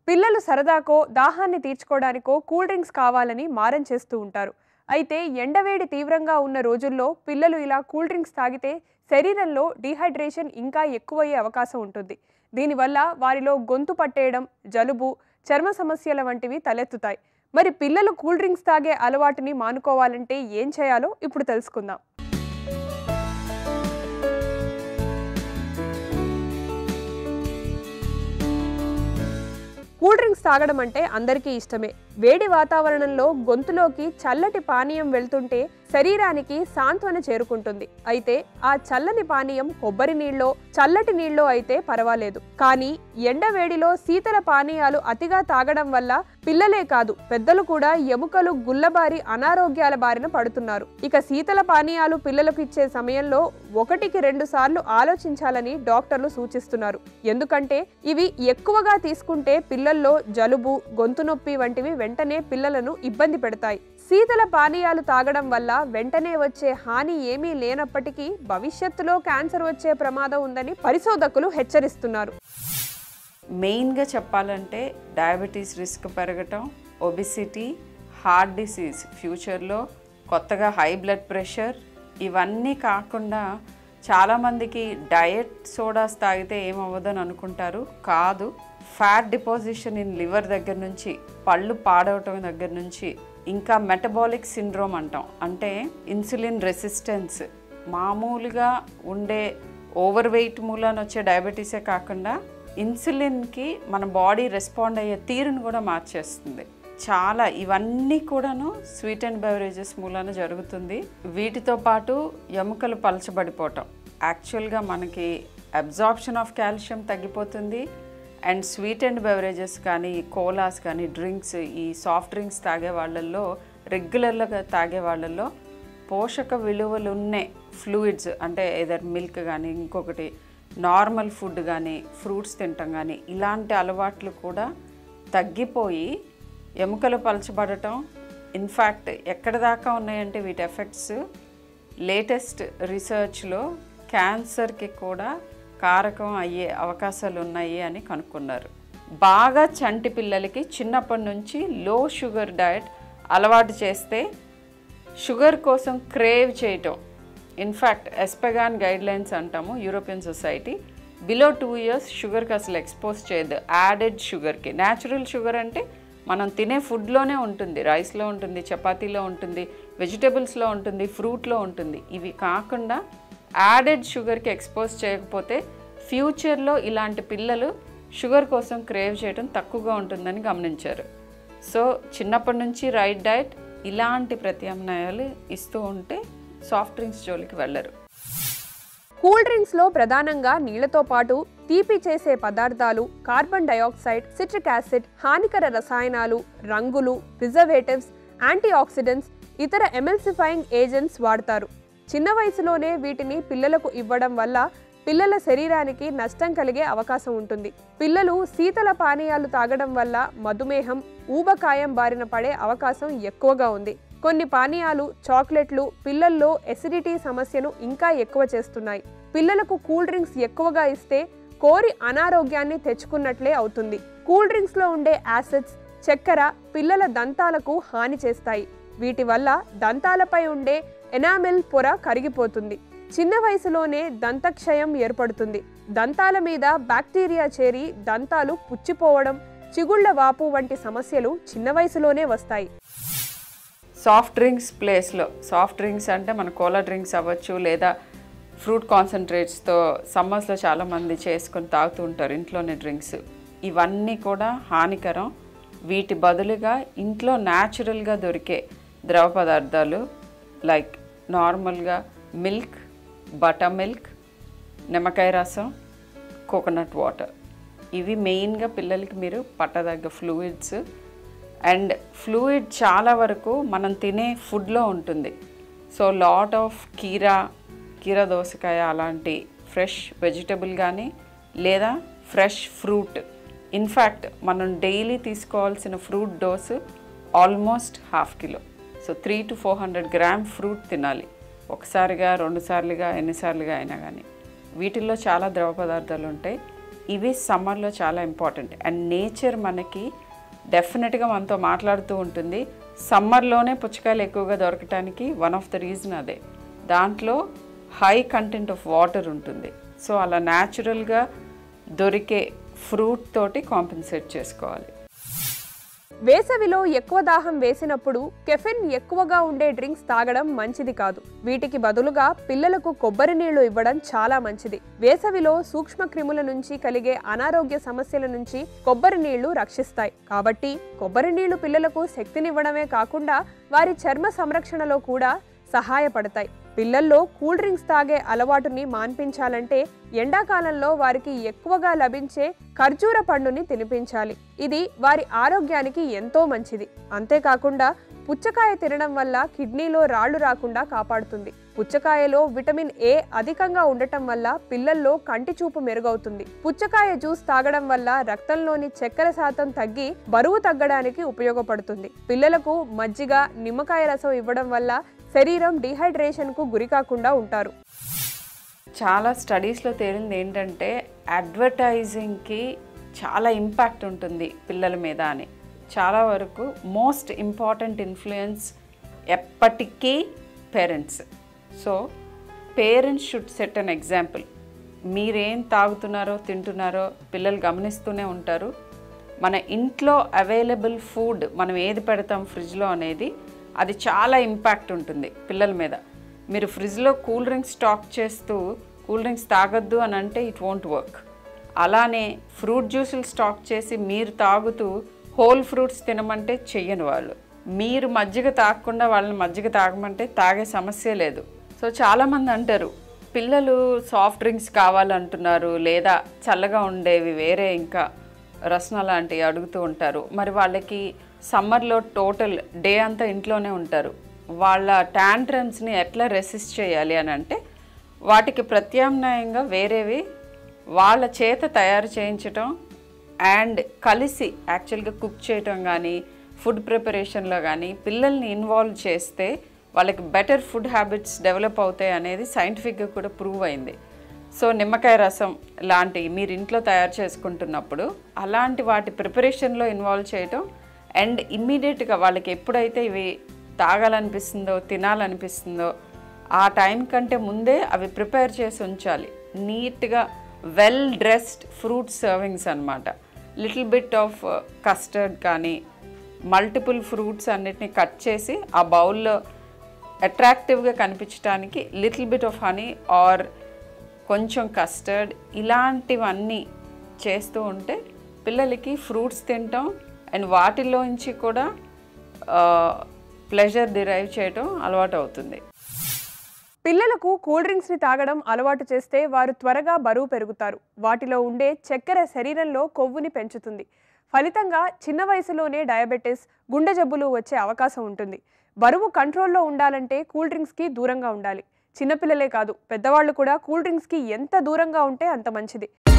పిల్లలు సరదాకో దాహాన్ని తీర్చుకోవడానికో cool drinks కావాలని మారం చేస్తూ ఉంటారు అయితే ఎండవేడి తీవ్రంగా ఉన్న రోజుల్లో పిల్లలు ఇలా కూల్ డ్రింక్స్ తాగితే శరీరంలో డీహైడ్రేషన్ ఇంకా ఎక్కువయ్యే అవకాశం ఉంటుంది దీనివల్ల వారిలో గొంతు పట్టేయడం జలుబు చర్మ సమస్యల వంటివి తలెత్తుతాయి మరి పిల్లలు కూల్ డ్రింక్స్ తాగే అలవాటుని మానుకోవాలంటే ఏం చేయాలో ఇప్పుడు తెలుసుకుందాం కూల్ డ్రింక్స్ తాగడం అంటే అందరికీ ఇష్టమే వేడి వాతావరణంలో గొంతులోకి చల్లటి పానీయం వెళ్తుంటే శరీరానికి సాంత్వన చేరుకుంటుంది అయితే ఆ చల్లని పానీయం కొబ్బరి నీళ్ళలో చల్లటి నీళ్ళలో అయితే పర్వాలేదు కానీ ఎండ వేడిలో శీతల పానీయాలు అతిగా తాగడం వల్ల పిల్లలే కాదు పెద్దలు కూడా ఎముకలు గుల్లబారి అనారోగ్యాల బారిన పడుతున్నారు ఇక శీతల పానీయాలు పిల్లలకు ఇచ్చే సమయంలో ఒకటికి రెండు సార్లు ఆలోచించాలని డాక్టర్లు సూచిస్తున్నారు ఎందుకంటే ఇవి ఎక్కువగా తీసుకుంటే పిల్లల్లో జలుబు గొంతు నొప్పి వంటివి వెంటనే పిల్లలను ఇబ్బంది పెడతాయి శీతల పానీయాలు తాగడం వల్ల వెంటనే వచ్చే హాని ఏమీ లేనప్పటికీ భవిష్యత్తులో క్యాన్సర్ వచ్చే ప్రమాదం ఉందని పరిశోధకులు హెచ్చరిస్తున్నారు మెయిన్గా చెప్పాలంటే డయాబెటీస్ రిస్క్ పెరగటం ఒబిసిటీ హార్ట్ డిసీజ్ ఫ్యూచర్లో కొత్తగా హై బ్లడ్ ప్రెషర్ ఇవన్నీ కాకుండా చాలామందికి డయట్ సోడాస్ తాగితే ఏమవ్వదని అనుకుంటారు కాదు ఫ్యాట్ డిపాజిషన్ ఇన్ లివర్ దగ్గర నుంచి పళ్ళు పాడవటం దగ్గర నుంచి ఇంకా మెటబాలిక్ సిండ్రోమ్ అంటాం అంటే ఇన్సులిన్ రెసిస్టెన్స్ మామూలుగా ఉండే ఓవర్ వెయిట్ మూలాన వచ్చే డయాబెటీసే కాకుండా ఇన్సులిన్కి మన బాడీ రెస్పాండ్ అయ్యే తీరును కూడా మార్చేస్తుంది చాలా ఇవన్నీ కూడాను స్వీట్ అండ్ బెవరేజెస్ మూలాన జరుగుతుంది వీటితో పాటు ఎముకలు పలచబడిపోవటం యాక్చువల్గా మనకి అబ్జార్ప్షన్ ఆఫ్ కాల్షియం తగ్గిపోతుంది అండ్ స్వీట్ అండ్ బెవరేజెస్ కానీ కోలాస్ కానీ డ్రింక్స్ ఈ సాఫ్ట్ డ్రింక్స్ తాగే వాళ్ళల్లో రెగ్యులర్గా తాగే వాళ్ళల్లో పోషక విలువలు ఉన్న ఫ్లూయిడ్స్ అంటే ఏదర్ మిల్క్ కానీ ఇంకొకటి నార్మల్ ఫుడ్ కానీ ఫ్రూట్స్ తినటం కానీ ఇలాంటి అలవాట్లు కూడా తగ్గిపోయి ఎముకలు పలచబడటం ఇన్ఫ్యాక్ట్ ఎక్కడ దాకా ఉన్నాయంటే వీటి ఎఫెక్ట్స్ లేటెస్ట్ రీసెర్చ్లో క్యాన్సర్కి కూడా కారకం అయ్యే అవకాశాలు ఉన్నాయి అని కనుక్కున్నారు బాగా చంటి పిల్లలకి చిన్నప్పటి నుంచి లో షుగర్ డయట్ అలవాటు చేస్తే షుగర్ కోసం క్రేవ్ చేయటం ఇన్ఫ్యాక్ట్ ఎస్పెగాన్ గైడ్లైన్స్ అంటాము European society below two years షుగర్కి అసలు ఎక్స్పోజ్ చేయదు యాడెడ్ షుగర్కి న్యాచురల్ షుగర్ అంటే మనం తినే ఫుడ్లోనే ఉంటుంది రైస్లో ఉంటుంది చపాతీలో ఉంటుంది వెజిటబుల్స్లో ఉంటుంది ఫ్రూట్లో ఉంటుంది ఇవి కాకుండా యాడెడ్ షుగర్కి ఎక్స్పోజ్ చేయకపోతే ఫ్యూచర్లో ఇలాంటి పిల్లలు షుగర్ కోసం క్రేవ్ చేయడం తక్కువగా ఉంటుందని గమనించారు సో చిన్నప్పటి నుంచి రైట్ డయట్ ఇలాంటి ప్రత్యామ్నాయాలు ఇస్తూ ఉంటే సాఫ్ట్ డ్రింక్స్ జోలికి వెళ్ళరు కూల్ డ్రింక్స్ లో ప్రధానంగా నీళ్లతో పాటు తీపి చేసే పదార్థాలు కార్బన్ డయాక్సైడ్ సిట్రిక్ యాసిడ్ హానికర రసాయనాలు రంగులు ప్రిజర్వేటివ్స్ యాంటీ ఆక్సిడెంట్స్ ఇతర ఎమెల్సిఫైయింగ్ ఏజెంట్స్ వాడతారు చిన్న వయసులోనే వీటిని పిల్లలకు ఇవ్వడం వల్ల పిల్లల శరీరానికి నష్టం కలిగే అవకాశం ఉంటుంది పిల్లలు శీతల పానీయాలు తాగడం వల్ల మధుమేహం ఊబకాయం బారిన పడే అవకాశం ఎక్కువగా ఉంది కొన్ని పానీయాలు చాక్లెట్లు పిల్లల్లో ఎసిడిటీ సమస్యను ఇంకా ఎక్కువ చేస్తున్నాయి పిల్లలకు కూల్ డ్రింక్స్ ఎక్కువగా ఇస్తే కోరి అనారోగ్యాన్ని తెచ్చుకున్నట్లే అవుతుంది కూల్ డ్రింక్స్ లో ఉండే యాసిడ్స్ చక్కెర పిల్లల దంతాలకు హాని చేస్తాయి వీటి వల్ల దంతాలపై ఉండే ఎనామిల్ పొర కరిగిపోతుంది చిన్న వయసులోనే దంతక్షయం ఏర్పడుతుంది దంతాల మీద బ్యాక్టీరియా చేరి దంతాలు పుచ్చిపోవడం చిగుళ్ల వాపు వంటి సమస్యలు చిన్న వయసులోనే వస్తాయి సాఫ్ట్ డ్రింక్స్ ప్లేస్లో సాఫ్ట్ డ్రింక్స్ అంటే మన కోలా డ్రింక్స్ అవ్వచ్చు లేదా ఫ్రూట్ కాన్సన్ట్రేట్స్తో సమ్మర్స్లో చాలామంది చేసుకొని తాగుతూ ఉంటారు ఇంట్లోనే డ్రింక్స్ ఇవన్నీ కూడా హానికరం వీటి బదులుగా ఇంట్లో న్యాచురల్గా దొరికే ద్రవ పదార్థాలు లైక్ నార్మల్గా మిల్క్ బటర్ మిల్క్ నిమ్మకాయ రసం కోకోనట్ వాటర్ ఇవి మెయిన్గా పిల్లలకి మీరు పట్టదగ్గ ఫ్లూయిడ్స్ అండ్ ఫ్లూయిడ్ చాలా వరకు మనం తినే ఫుడ్లో ఉంటుంది సో లాట్ ఆఫ్ కీరా కీరా దోసకాయ అలాంటి ఫ్రెష్ వెజిటబుల్ కానీ లేదా ఫ్రెష్ ఫ్రూట్ ఇన్ఫ్యాక్ట్ మనం డైలీ తీసుకోవాల్సిన fruit dose almost half kilo so three to four hundred gram fruit తినాలి ఒకసారిగా రెండుసార్లుగా ఎన్నిసార్లుగా అయినా కానీ వీటిల్లో చాలా ద్రవ పదార్థాలు ఉంటాయి ఇవి సమ్మర్లో చాలా ఇంపార్టెంట్ అండ్ నేచర్ మనకి డెఫినెట్గా మనతో మాట్లాడుతూ ఉంటుంది సమ్మర్లోనే పుచ్చకాయలు ఎక్కువగా దొరకటానికి వన్ ఆఫ్ ద రీజన్ అదే దాంట్లో హై కంటెంట్ ఆఫ్ వాటర్ ఉంటుంది సో అలా న్యాచురల్గా దొరికే ఫ్రూట్ తోటి కాంపెన్సేట్ చేసుకోవాలి వేసవిలో ఎక్కువ దాహం వేసినప్పుడు కెఫిన్ ఎక్కువగా ఉండే డ్రింక్స్ తాగడం మంచిది కాదు వీటికి బదులుగా పిల్లలకు కొబ్బరి నీళ్లు ఇవ్వడం చాలా మంచిది వేసవిలో సూక్ష్మ క్రిముల నుంచి కలిగే అనారోగ్య సమస్యల నుంచి కొబ్బరి నీళ్లు రక్షిస్తాయి కాబట్టి కొబ్బరి నీళ్లు పిల్లలకు శక్తినివ్వడమే కాకుండా వారి చర్మ సంరక్షణలో కూడా సహాయపడతాయి పిల్లల్లో కూల్ డ్రింక్స్ తాగే అలవాటుని మాన్పించాలంటే ఎండాకాలంలో వారికి ఎక్కువగా లభించే ఖర్జూర పండుని తినిపించాలి ఇది వారి ఆరోగ్యానికి ఎంతో మంచిది అంతేకాకుండా పుచ్చకాయ తినడం వల్ల కిడ్నీలో రాళ్లు రాకుండా కాపాడుతుంది పుచ్చకాయలో విటమిన్ ఏ అధికంగా ఉండటం వల్ల పిల్లల్లో కంటి చూపు మెరుగవుతుంది పుచ్చకాయ జ్యూస్ తాగడం వల్ల రక్తంలోని చక్కెర శాతం తగ్గి బరువు తగ్గడానికి ఉపయోగపడుతుంది పిల్లలకు మజ్జిగ నిమ్మకాయ రసం ఇవ్వడం వల్ల శరీరం డిహైడ్రేషన్కు గురి కాకుండా ఉంటారు చాలా స్టడీస్లో తేలింది ఏంటంటే అడ్వర్టైజింగ్కి చాలా ఇంపాక్ట్ ఉంటుంది పిల్లల మీద అని చాలా వరకు మోస్ట్ ఇంపార్టెంట్ ఇన్ఫ్లుయెన్స్ ఎప్పటికీ parents so parents should set an example మీరేం తాగుతున్నారో తింటున్నారో పిల్లలు గమనిస్తూనే ఉంటారు మన ఇంట్లో అవైలబుల్ ఫుడ్ మనం ఏది పెడతాం ఫ్రిడ్జ్లో అనేది అది చాలా ఇంపాక్ట్ ఉంటుంది పిల్లల మీద మీరు ఫ్రిడ్జ్లో కూల్ డ్రింక్స్ స్టాక్ చేస్తూ కూల్ డ్రింక్స్ తాగొద్దు అని అంటే ఇట్ వోంట్ వర్క్ అలానే ఫ్రూట్ జ్యూసులు స్టాక్ చేసి మీరు తాగుతూ హోల్ ఫ్రూట్స్ తినమంటే చెయ్యని వాళ్ళు మీరు మజ్జిగ తాగకుండా వాళ్ళని మజ్జిగ తాగమంటే తాగే సమస్య లేదు సో చాలామంది అంటారు పిల్లలు సాఫ్ట్ డ్రింక్స్ కావాలంటున్నారు లేదా చల్లగా ఉండేవి వేరే ఇంకా రసన లాంటివి అడుగుతూ ఉంటారు మరి వాళ్ళకి సమ్మర్లో టోటల్ డే అంతా ఇంట్లోనే ఉంటారు వాళ్ళ ట్యాంట్రమ్స్ని ఎట్లా రెసిస్ట్ చేయాలి అని అంటే వాటికి ప్రత్యామ్నాయంగా వేరేవి వాళ్ళ చేత తయారు చేయించటం అండ్ కలిసి యాక్చువల్గా కుక్ చేయటం కానీ ఫుడ్ ప్రిపరేషన్లో కానీ పిల్లల్ని ఇన్వాల్వ్ చేస్తే వాళ్ళకి బెటర్ ఫుడ్ హ్యాబిట్స్ డెవలప్ అవుతాయి అనేది సైంటిఫిక్గా కూడా ప్రూవ్ అయింది సో నిమ్మకాయ రసం లాంటివి మీరు ఇంట్లో తయారు చేసుకుంటున్నప్పుడు అలాంటి వాటి ప్రిపరేషన్లో ఇన్వాల్వ్ చేయటం అండ్ ఇమ్మీడియట్గా వాళ్ళకి ఎప్పుడైతే ఇవి తాగాలనిపిస్తుందో తినాలనిపిస్తుందో ఆ టైం కంటే ముందే అవి ప్రిపేర్ చేసి ఉంచాలి నీట్గా వెల్ డ్రెస్డ్ ఫ్రూట్ సర్వింగ్స్ అనమాట లిటిల్ బిట్ ఆఫ్ కస్టర్డ్ కానీ మల్టిపుల్ ఫ్రూట్స్ అన్నిటిని కట్ చేసి ఆ బౌల్లో అట్రాక్టివ్గా కనిపించడానికి little bit of honey or కొంచెం కస్టర్డ్ ఇలాంటివన్నీ చేస్తూ ఉంటే పిల్లలకి ఫ్రూట్స్ తినటం అండ్ వాటిలోంచి కూడా ప్లెజర్ డిరైవ్ చేయటం అలవాటు అవుతుంది పిల్లలకు కూల్ డ్రింక్స్ ని తాగడం అలవాటు చేస్తే వారు త్వరగా బరువు పెరుగుతారు వాటిలో ఉండే చక్కెర శరీరంలో కొవ్వుని పెంచుతుంది ఫలితంగా చిన్న వయసులోనే డయాబెటిస్ గుండె జబ్బులు వచ్చే అవకాశం ఉంటుంది బరువు కంట్రోల్లో ఉండాలంటే కూల్ డ్రింక్స్కి దూరంగా ఉండాలి చిన్నపిల్లలే కాదు పెద్దవాళ్ళు కూడా కూల్ డ్రింక్స్కి ఎంత దూరంగా ఉంటే అంత మంచిది